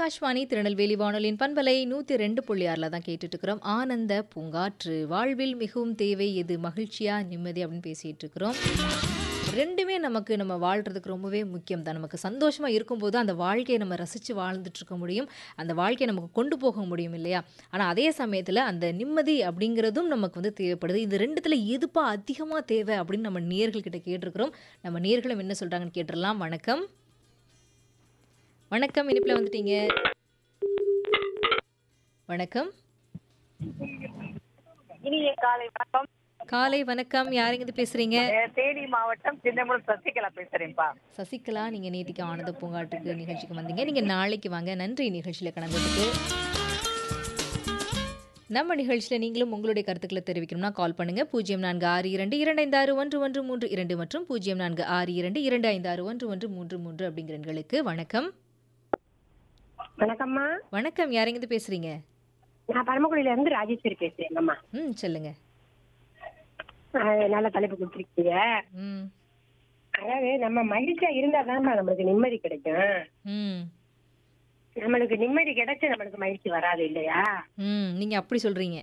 ஆகாஷ்வாணி திருநெல்வேலி வானொலியின் பண்பலை நூற்றி ரெண்டு புள்ளி ஆறில் தான் கேட்டுட்டு இருக்கிறோம் ஆனந்த பூங்காற்று வாழ்வில் மிகவும் தேவை எது மகிழ்ச்சியா நிம்மதி அப்படின்னு பேசிகிட்டு இருக்கிறோம் ரெண்டுமே நமக்கு நம்ம வாழ்கிறதுக்கு ரொம்பவே முக்கியம் தான் நமக்கு சந்தோஷமாக இருக்கும்போது அந்த வாழ்க்கையை நம்ம ரசித்து வாழ்ந்துட்டு இருக்க முடியும் அந்த வாழ்க்கையை நமக்கு கொண்டு போக முடியும் இல்லையா ஆனால் அதே சமயத்தில் அந்த நிம்மதி அப்படிங்கிறதும் நமக்கு வந்து தேவைப்படுது இது ரெண்டுத்தில் எதுப்பா அதிகமாக தேவை அப்படின்னு நம்ம நேர்கள்கிட்ட கேட்டிருக்கிறோம் நம்ம நேர்களும் என்ன சொல்கிறாங்கன்னு கேட்டுடலாம் வணக்கம் வணக்கம் இனிப்பில் வந்துட்டீங்க வணக்கம் இனிய காலை வணக்கம் காலை வணக்கம் யாருங்க இது பேசுறீங்க அஹ் தேனி மாவட்டம் சின்னமுள் சசிகலா பேசுறேன்ப்பா சசிகலா நீங்க நேத்திக்கு ஆனந்த பூங்காட்டுக்கு நிகழ்ச்சிக்கு வந்தீங்க நீங்க நாளைக்கு வாங்க நன்றி நிகழ்ச்சியில கலந்ததுக்கு நம்ம நிகழ்ச்சியில் நீங்களும் உங்களுடைய கருத்துக்களை தெரிவிக்கணும்னா கால் பண்ணுங்க பூஜ்ஜியம் நான்கு ஆறு இரண்டு இரண்டு ஐந்து ஆறு ஒன்று ஒன்று மூன்று இரண்டு மற்றும் பூஜ்ஜியம் நான்கு ஆறு இரண்டு இரண்டு ஐந்து ஆறு ஒன்று ஒன்று மூன்று மூன்று அப்படிங்கிற எண்களுக்கு வணக்கம் வணக்கம்மா வணக்கம் யாருங்க இது பேசுறீங்க நான் பரமக்குடியில இருந்து ராஜேஸ்வரி பேசுறேங்கம்மா ம் சொல்லுங்க அஹ் நல்ல தலைப்பு கொடுத்துருக்கீங்க ம் அதாவது நம்ம மகிழ்ச்சியா இருந்தா தான்மா நம்மளுக்கு நிம்மதி கிடைக்கும் ம் நம்மளுக்கு நிம்மதி கிடைச்சு நம்மளுக்கு மகிழ்ச்சி வராது இல்லையா ம் நீங்க அப்படி சொல்றீங்க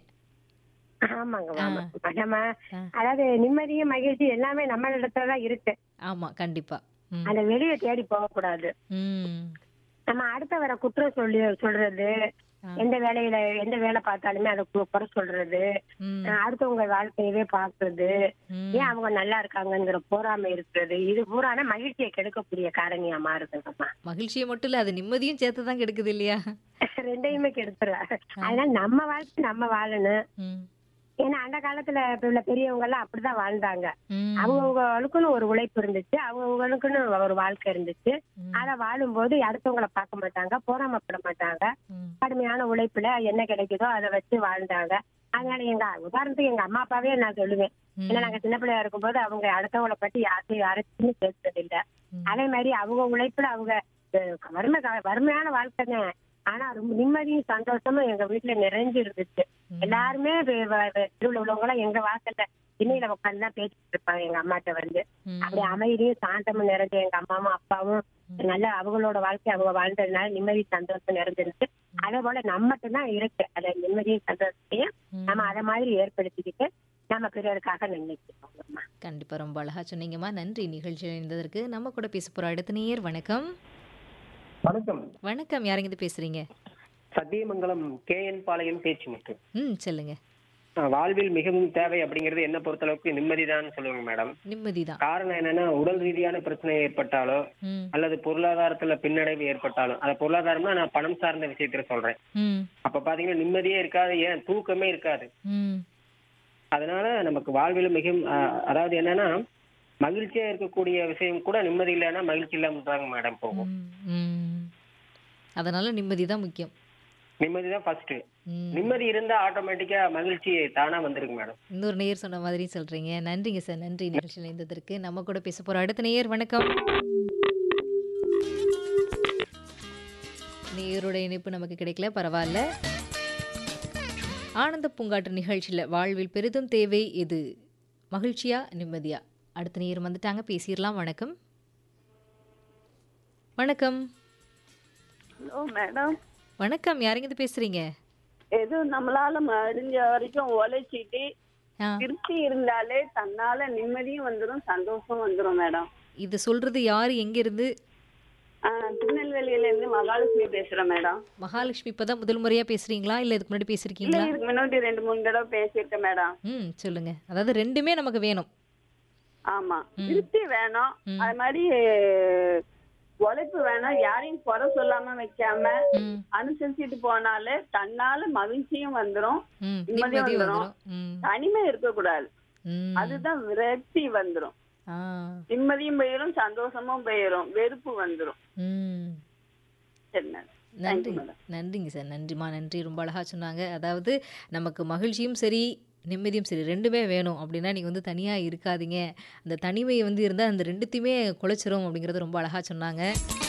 ஆமாங்க ஆமா நம்ம ஆ. அதாவது நிம்மதியும் மகிழ்ச்சி எல்லாமே நம்ம இடத்துல தான் இருக்கு ஆமா கண்டிப்பா ம் அந்த வெளியே தேடி போகக்கூடாது ம் நம்ம அடுத்த வர குற்றம் சொல்லி சொல்றது ஆ. எந்த வேலையில எந்த வேலை பார்த்தாலுமே அதை கு- குறை சொல்றது ம் அஹ் அடுத்தவங்க வாழ்க்கையவே பாக்குறது ம் ஏன் அவங்க நல்லா இருக்காங்கங்கிற போராமை இருக்கிறது இது பூரான மகிழ்ச்சியை கெடுக்கக்கூடிய காரணியா மாறுதுங்கம்மா மகிழ்ச்சியை மட்டும் இல்ல அது நிம்மதியும் சேர்த்து தான் கெடுக்குது இல்லையா ரெண்டையுமே கெடுத்துற அதனால நம்ம வாழ்க்கை நம்ம வாழணும் ம் ஏன்னா அந்த காலத்துல இப்ப உள்ள பெரியவங்க எல்லாம் அப்படிதான் வாழ்ந்தாங்க ம் அவங்கவுங்களுக்குன்னு ஒரு உழைப்பு இருந்துச்சு அவங்கவுங்களுக்குன்னு ஒரு வாழ்க்கை இருந்துச்சு ம். அத வாழும்போது அடுத்தவங்கள பார்க்க மாட்டாங்க போராமப்பட மாட்டாங்க ம் கடுமையான உழைப்புல என்ன கிடைக்குதோ அதை வச்சு வாழ்ந்தாங்க அதனால எங்க உதாரணத்துக்கு எங்க அம்மா அப்பாவே நான் சொல்லுவேன் ஏன்னா நாங்க சின்ன பிள்ளையா இருக்கும்போது அவங்க அடுத்தவங்கள பத்தி யாரையும் யாரையும் பேசுறது இல்ல ம். அதே மாதிரி அவங்க உழைப்புல அவங்க அஹ், வறுமை கா- வறுமையான வாழ்க்கைங்க ஆனா ரொம்ப நிம்மதியும் சந்தோஷமும் எங்க வீட்டுல நிறைஞ்சு இருந்துச்சு ம். எல்லாருமே வெ- வெ- வெ- தெருவுல உள்ளவங்க எல்லாம் எங்க வாசல்ல திண்ணையில உட்காந்து தான் பேசிட்டு இருப்பாங்க எங்க அம்மாட்ட வந்து ம். அப்படி அமைதியும் சாந்தமும் நிறைஞ்ச எங்க அம்மாவும் அப்பாவும் நல்ல அவங்களோட வாழ்க்கை அவங்க வாழ்ந்ததுனால நிம்மதி சந்தோஷம் நிறைஞ்சிருக்கு அதே போல நம்மகிட்ட தான் இருக்கு அந்த நிம்மதியும் சந்தோஷத்தையும் ம். நம்ம அதை மாதிரி ஏற்படுத்திக்கிட்டு நம்ம பிறருக்காக நினைச்சுக்கோங்கம்மா கண்டிப்பா ரொம்ப அழகா சொன்னீங்கம்மா நன்றி நிகழ்ச்சியில் இருந்ததற்கு நம்ம கூட பேச போற அடுத்த நேயர் வணக்கம் வணக்கம் வணக்கம் யாருங்க இது பேசுறீங்க சத்தியமங்கலம் கே என் பாளையம் பேச்சு முத்து ம் சொல்லுங்க அஹ் வாழ்வில் மிகவும் தேவை அப்படிங்கிறது என்ன பொறுத்தளவுக்கு நிம்மதிதான் சொல்லுவாங்க மேடம் நிம்மதி தான் காரணம் என்னன்னா உடல் ரீதியான பிரச்சனை ஏற்பட்டாலோ ம் அல்லது பொருளாதாரத்துல பின்னடைவு ஏற்பட்டாலும் அது பொருளாதாரம்னா நான் பணம் சார்ந்த விஷயத்துல சொல்றேன் ம் அப்ப பாத்தீங்கன்னா நிம்மதியே இருக்காது ஏன் தூக்கமே இருக்காது ம் அதனால நமக்கு வாழ்வில் மிகவும் அஹ், அதாவது என்னன்னா மகிழ்ச்சியா இருக்கக்கூடிய விஷயம் கூட நிம்மதி இல்லைன்னா மகிழ்ச்சி இல்லாம தாங்க மேடம் போகும் ம், ம் அதனால நிம்மதி தான் முக்கியம் நிம்மதி தான் ஃபர்ஸ்ட் ம் நிம்மதி இருந்தா ஆட்டோமேட்டிக்கா மகிழ்ச்சி தானா வந்துருங்க மேடம் இன்னொரு நேயர் சொன்ன மாதிரி சொல்றீங்க நன்றிங்க சார் நன்றி நிகழ்ச்சியில் இருந்ததற்கு நம்ம கூட பேச போற அடுத்த நேயர் வணக்கம் நேயரோட இணைப்பு நமக்கு கிடைக்கல பரவாயில்ல ஆனந்த பூங்காற்று நிகழ்ச்சியில் வாழ்வில் பெரிதும் தேவை எது மகிழ்ச்சியா நிம்மதியா அடுத்த நேயர் வந்துட்டாங்க பேசிடலாம் வணக்கம் வணக்கம் ஹலோ மேடம் வணக்கம் யாருங்க இது பேசுறீங்க ஏதோ நம்மளால முடிஞ்ச வரைக்கும் உழைச்சிட்டு ஆ திருப்தி இருந்தாலே தன்னால நிம்மதியும் வந்துடும் சந்தோஷம் வந்துடும் மேடம் இது சொல்றது யாரு எங்க இருந்து ஆஹ் திருநெல்வேலியில இருந்து மகாலட்சுமி பேசுறேன் மேடம் மகாலட்சுமி இப்பதான் முதல் முறையா பேசுறீங்களா இல்ல இதுக்கு முன்னாடி இல்ல பேசிருக்கீங்களா இதுக்கு முன்னாடி ரெண்டு மூணு தடவை பேசியிருக்கேன் மேடம் ம் சொல்லுங்க அதாவது ரெண்டுமே நமக்கு வேணும் ஆமா திருப்தி வேணும் ம். அது மாதிரி உழைப்பு வேணும் யாரையும் குறை சொல்லாம வைக்காம ம் அனுசரிச்சுட்டு போனாலே தன்னால மகிழ்ச்சியும் வந்துடும் ம் நிம்மதியா நிம்மதி வந்துரும். வந்துடும் ம் தனிமை இருக்கக்கூடாது ம் அதுதான் விரக்தி வந்துடும் ஆ நிம்மதியும் போயிடும் சந்தோஷமும் போயிடும் வெறுப்பு வந்துடும் ம் சரி மேடம் நன்றி madam. நன்றிங்க சார் நன்றிம்மா நன்றி ரொம்ப அழகா சொன்னாங்க அதாவது நமக்கு மகிழ்ச்சியும் சரி நிம்மதியும் சரி ரெண்டுமே வேணும் அப்படின்னா நீங்கள் வந்து தனியாக இருக்காதீங்க அந்த தனிமையை வந்து இருந்தால் அந்த ரெண்டுத்தையுமே குலைச்சிரும் அப்படிங்கிறது ரொம்ப அழகா சொன்னாங்க